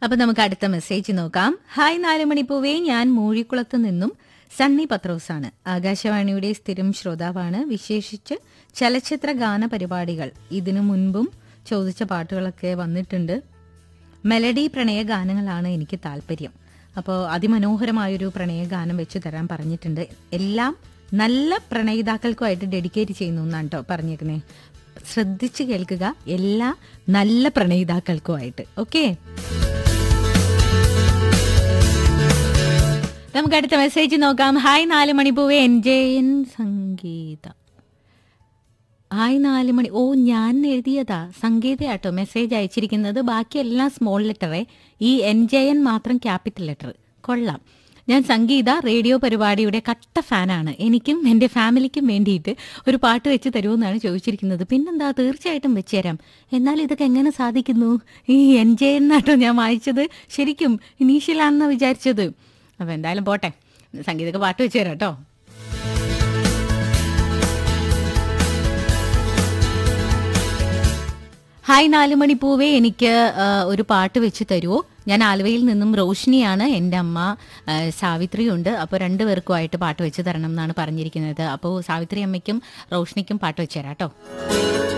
അപ്പൊ നമുക്ക് അടുത്ത മെസ്സേജ് നോക്കാം ഹായ് നാലുമണിപ്പൂവേ ഞാൻ മൂഴിക്കുളത്ത് നിന്നും സണ്ണി പത്രോസാണ് ആകാശവാണിയുടെ സ്ഥിരം ശ്രോതാവാണ് വിശേഷിച്ച് ചലച്ചിത്ര ഗാന പരിപാടികൾ ഇതിനു മുൻപും ചോദിച്ച പാട്ടുകളൊക്കെ വന്നിട്ടുണ്ട് മെലഡി പ്രണയ ഗാനങ്ങളാണ് എനിക്ക് താല്പര്യം അപ്പോൾ അതിമനോഹരമായൊരു പ്രണയ ഗാനം വെച്ച് തരാൻ പറഞ്ഞിട്ടുണ്ട് എല്ലാം നല്ല പ്രണയിതാക്കൾക്കുമായിട്ട് ഡെഡിക്കേറ്റ് ചെയ്യുന്നു എന്നാണ് കേട്ടോ പറഞ്ഞേക്കുന്നേ ശ്രദ്ധിച്ച് കേൾക്കുക എല്ലാ നല്ല പ്രണയിതാക്കൾക്കുമായിട്ട് ഓക്കെ നമുക്ക് അടുത്ത മെസ്സേജ് നോക്കാം ഹായ് നാല് മണിപ്പൂവേ N J N Sangeetha hi നാല് മണി ഓ ഞാൻ എഴുതിയതാ സംഗീതയാട്ടോ മെസ്സേജ് അയച്ചിരിക്കുന്നത് ബാക്കിയെല്ലാം സ്മോൾ ലെറ്ററേ ഈ എൻ ജെ എൻ മാത്രം ക്യാപിറ്റൽ ലെറ്റർ കൊള്ളാം ഞാൻ സംഗീത റേഡിയോ പരിപാടിയുടെ കട്ട ഫാനാണ് എനിക്കും എൻ്റെ ഫാമിലിക്കും വേണ്ടിയിട്ട് ഒരു പാട്ട് വെച്ച് തരുമെന്നാണ് ചോദിച്ചിരിക്കുന്നത് പിന്നെന്താ തീർച്ചയായിട്ടും വെച്ച് തരാം എന്നാൽ ഇതൊക്കെ എങ്ങനെ സാധിക്കുന്നു ഈ എൻ ജെ എൻ ആട്ടോ ഞാൻ വായിച്ചത് ശരിക്കും ഇനീഷ്യലാണെന്ന് വിചാരിച്ചത് അപ്പോൾ എന്തായാലും പോട്ടെ സംഗീതക്ക് പാട്ട് വെച്ച് തരാം കേട്ടോ ഹായ് നാല് മണി പൂവേ എനിക്ക് ആ, ഒരു പാട്ട് വെച്ച് തരുമോ ഞാൻ ആലുവയിൽ നിന്നും റോഷിനിയാണ് എൻ്റെ അമ്മ ആ, സാവിത്രിയുണ്ട് അപ്പോൾ രണ്ടുപേർക്കുമായിട്ട് പാട്ട് വെച്ച് തരണം എന്നാണ് പറഞ്ഞിരിക്കുന്നത് അപ്പോൾ സാവിത്രി അമ്മയ്ക്കും റോഷിനിക്കും പാട്ട് വെച്ച് തരാം കേട്ടോ